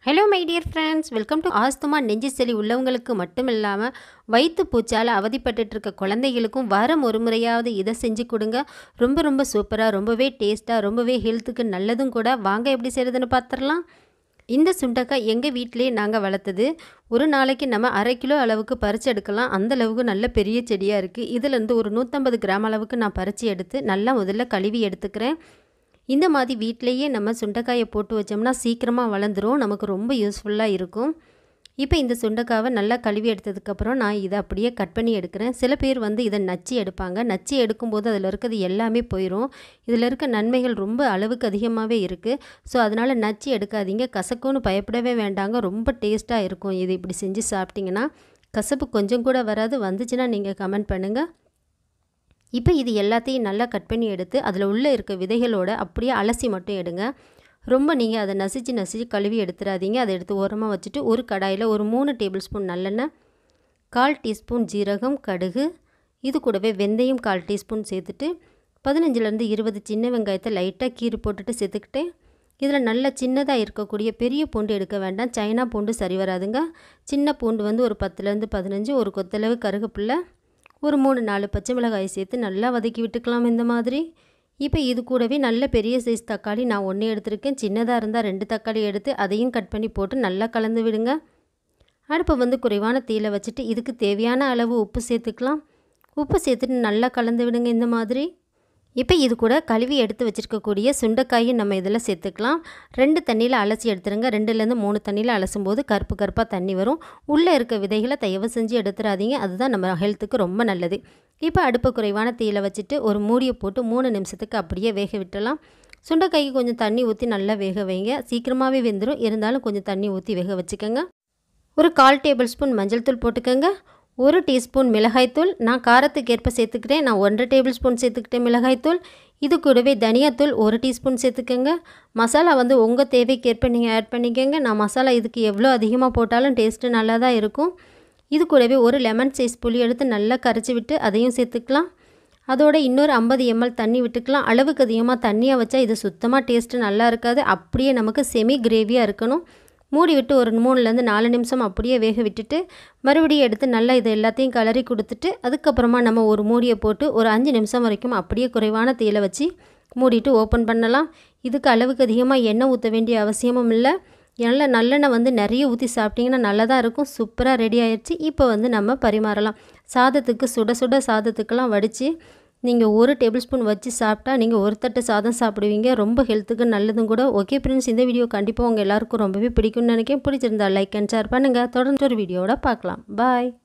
hello my dear friends welcome to asthma நெஞ்சு சளி உள்ளவங்களுக்கு மட்டும் இல்லாமல் வயிற்று பூச்சால் அவதிப்பட்டுட்டு இருக்க குழந்தைகளுக்கும் வாரம் ஒரு முறையாவது இதை செஞ்சு கொடுங்க ரொம்ப ரொம்ப சூப்பராக ரொம்பவே டேஸ்ட்டாக ரொம்பவே ஹெல்த்துக்கு நல்லதும் கூட வாங்க எப்படி செய்கிறதுன்னு பார்த்துடலாம் இந்த சுண்டக்காய் எங்கள் வீட்டிலேயே நாங்கள் வளர்த்தது ஒரு நாளைக்கு நம்ம அரை கிலோ அளவுக்கு பறித்து எடுக்கலாம் அந்த அளவுக்கு நல்ல பெரிய செடியாக இருக்குது இதிலேருந்து ஒரு நூற்றம்பது கிராம் அளவுக்கு நான் பறித்து எடுத்து நல்லா முதல்ல கழுவி எடுத்துக்கிறேன் இந்த மாதிரி வீட்டிலையே நம்ம சுண்டைக்காயை போட்டு வச்சோம்னா சீக்கிரமாக வளர்ந்துரும் நமக்கு ரொம்ப யூஸ்ஃபுல்லாக இருக்கும் இப்போ இந்த சுண்டைக்காவை நல்லா கழுவி எடுத்ததுக்கப்புறம் நான் இதை அப்படியே கட் பண்ணி எடுக்கிறேன் சில பேர் வந்து இதை நச்சு எடுப்பாங்க நச்சு எடுக்கும்போது அதில் இருக்கிறது எல்லாமே போயிடும் இதில் இருக்க நன்மைகள் ரொம்ப அளவுக்கு அதிகமாகவே இருக்குது ஸோ அதனால் நச்சு எடுக்காதீங்க கசக்கும்னு பயப்படவே வேண்டாங்க ரொம்ப டேஸ்ட்டாக இருக்கும் இது இப்படி செஞ்சு சாப்பிட்டிங்கன்னா கசப்பு கொஞ்சம் கூட வராது வந்துச்சுன்னா நீங்கள் கமெண்ட் பண்ணுங்கள் இப்போ இது எல்லாத்தையும் நல்லா கட் பண்ணி எடுத்து அதில் உள்ளே இருக்க விதைகளோட அப்படியே அலசி மட்டும் எடுங்க ரொம்ப நீங்கள் அதை நசிச்சு நசிச்சு கழுவி எடுத்துடாதீங்க அதை எடுத்து ஓரமாக வச்சுட்டு ஒரு கடாயில் ஒரு மூணு டேபிள் ஸ்பூன் நல்லெண்ணெய் கால் டீஸ்பூன் ஜீரகம் கடுகு இது கூடவே வெந்தயம் கால் டீஸ்பூன் சேர்த்துட்டு பதினஞ்சுலேருந்து இருபது சின்ன வெங்காயத்தை லைட்டாக கீறு போட்டுட்டு சேர்த்துக்கிட்டேன் இதில் நல்ல சின்னதாக இருக்கக்கூடிய பெரிய பூண்டு எடுக்க வேண்டாம் சைனா பூண்டு சரி வராதுங்க சின்ன பூண்டு வந்து ஒரு பத்துலேருந்து பதினஞ்சு ஒரு கொத்தளவு கருகப்பில்லை ஒரு மூணு நாலு பச்சை மிளகாய் சேர்த்து நல்லா வதக்கி விட்டுக்கலாம் இந்த மாதிரி இப்போ இது கூடவே நல்ல பெரிய சைஸ் தக்காளி நான் ஒன்று எடுத்திருக்கேன் சின்னதாக இருந்தால் ரெண்டு தக்காளி எடுத்து அதையும் கட் பண்ணி போட்டு நல்லா கலந்து விடுங்க அடுப்பை வந்து குறைவான தீயில் வச்சுட்டு இதுக்கு தேவையான அளவு உப்பு சேர்த்துக்கலாம் உப்பு சேர்த்துட்டு நல்லா கலந்து விடுங்க இந்த மாதிரி இப்போ இது கூட கழுவி எடுத்து வச்சுருக்கக்கூடிய சுண்டைக்காயும் நம்ம இதில் சேர்த்துக்கலாம் ரெண்டு தண்ணியில் அலசி எடுத்துருங்க ரெண்டுலேருந்து மூணு தண்ணியில் அலசும் போது கருப்பு கருப்பாக தண்ணி வரும் உள்ளே இருக்க விதைகளை தயவு செஞ்சு எடுத்துடாதீங்க அதுதான் நம்ம ஹெல்த்துக்கு ரொம்ப நல்லது இப்போ அடுப்பு குறைவான தீயில் வச்சுட்டு ஒரு மூடியை போட்டு மூணு நிமிஷத்துக்கு அப்படியே வேக விட்டுலாம் சுண்டைக்காய்க்கு கொஞ்சம் தண்ணி ஊற்றி நல்லா வேக வைங்க சீக்கிரமாகவே வெந்துடும் இருந்தாலும் கொஞ்சம் தண்ணி ஊற்றி வேக வச்சுக்கோங்க ஒரு கால் டேபிள் ஸ்பூன் மஞ்சள் தூள் போட்டுக்கோங்க ஒரு டீஸ்பூன் மிளகாய்த்தூள் நான் காரத்துக்கு ஏற்ப சேர்த்துக்கிட்டேன் நான் ஒன்றரை டேபிள் ஸ்பூன் சேர்த்துக்கிட்டேன் மிளகாய்த்தூள் இது கூடவே தனியாத்தூள் ஒரு டீஸ்பூன் சேர்த்துக்கோங்க மசாலா வந்து உங்கள் தேவைக்கேற்ப நீங்கள் ஆட் பண்ணிக்கோங்க நான் மசாலா இதுக்கு எவ்வளோ அதிகமாக போட்டாலும் டேஸ்ட்டு நல்லா தான் இருக்கும் இது கூடவே ஒரு லெமன் சைஸ் புளி எடுத்து நல்லா கரைச்சி விட்டு அதையும் சேர்த்துக்கலாம் அதோட இன்னொரு ஐம்பது எம்எல் தண்ணி விட்டுக்கலாம் அளவுக்கு அதிகமாக தண்ணியாக வச்சா இது சுத்தமாக டேஸ்ட்டு நல்லா இருக்காது அப்படியே நமக்கு செமி கிரேவியாக இருக்கணும் மூடி விட்டு ஒரு மூணுலேருந்து நாலு நிமிஷம் அப்படியே வேக விட்டுட்டு மறுபடியும் எடுத்து நல்லா இதை எல்லாத்தையும் கலரி கொடுத்துட்டு அதுக்கப்புறமா நம்ம ஒரு மூடியை போட்டு ஒரு அஞ்சு நிமிஷம் வரைக்கும் அப்படியே குறைவான தீயில வச்சு மூடிட்டு ஓப்பன் பண்ணலாம் இதுக்கு அளவுக்கு அதிகமாக எண்ணெய் ஊற்ற வேண்டிய அவசியமும் இல்லை நல்ல நல்லெண்ணெய் வந்து நிறைய ஊற்றி சாப்பிட்டிங்கன்னா நல்லா தான் இருக்கும் சூப்பராக ரெடி ஆயிடுச்சு இப்போ வந்து நம்ம பரிமாறலாம் சாதத்துக்கு சுட சுட சாதத்துக்கெல்லாம் வடித்து நீங்கள் ஒரு டேபிள் ஸ்பூன் வச்சு சாப்பிட்டா நீங்கள் ஒரு தட்டு சாதம் சாப்பிடுவீங்க ரொம்ப ஹெல்த்துக்கு நல்லதும் கூட ஓகே ஃப்ரெண்ட்ஸ் இந்த வீடியோ கண்டிப்பாக உங்கள் எல்லாருக்கும் ரொம்பவே பிடிக்கும்னு நினைக்கிறேன் பிடிச்சிருந்தா லைக் அண்ட் ஷேர் பண்ணுங்கள் தொடர்ந்து ஒரு வீடியோவோட பார்க்கலாம் பாய்